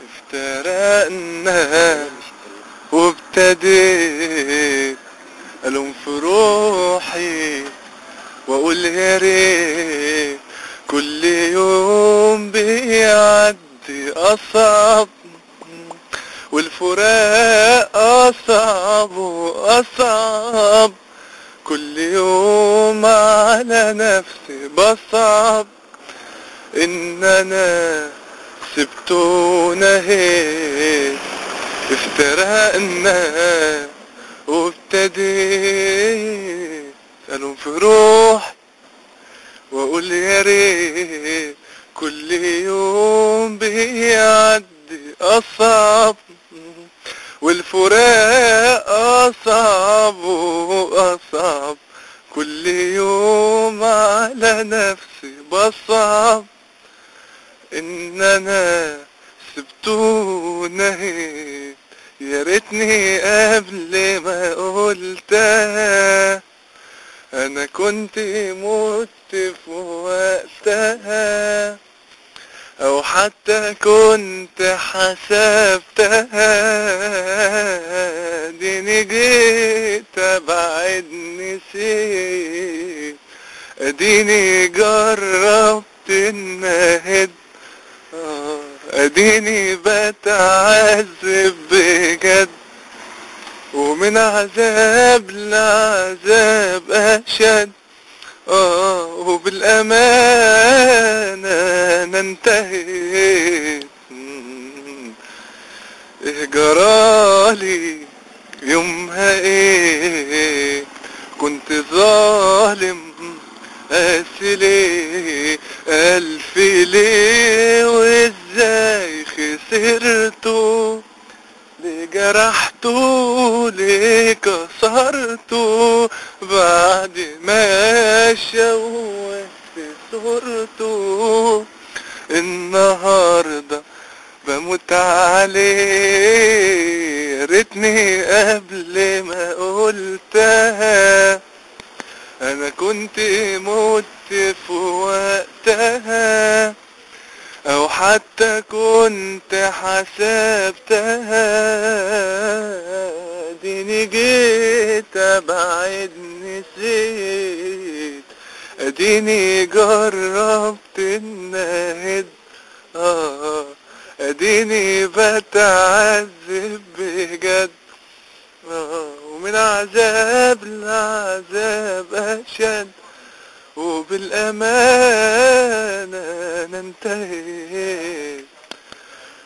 افترقنا وابتديت ألوم في روحي وأقول يا ريت كل يوم بيعدي أصعب والفراق أصعب وأصعب كل يوم على نفسي بصعب إن أنا سبته ونهيت افترقنا وابتديت ألوم في روح وأقول يا ريت كل يوم بيعدي أصعب والفراق أصعب وأصعب كل يوم على نفسي بصعب إن أنا سبته ونهيت يا ريتني قبل ما قلتها أنا كنت مت في وقتها أو حتى كنت حسبتها ديني جيت أبعد نسيت أديني جربت النهد آه، أديني بتعذب بجد ومن عذاب لعذاب أشد آه وبالأمانة أنا انتهيت مم. إيه جرالي يومها ايه كنت ظالم قاسي ليه ألف ليه وازاي خسرته ليه جرحته ليه كسرته بعد ما شوهت صورته النهارده بموت عليه يا ريتني قبل ما قلتها انا كنت مت في وقتها او حتى كنت حسبتها ديني جيت ابعد نسيت اديني جربت النهد اه اديني بتعذب بجد آه، ومن عذاب لعذاب اشد وبالامانه انا انتهيت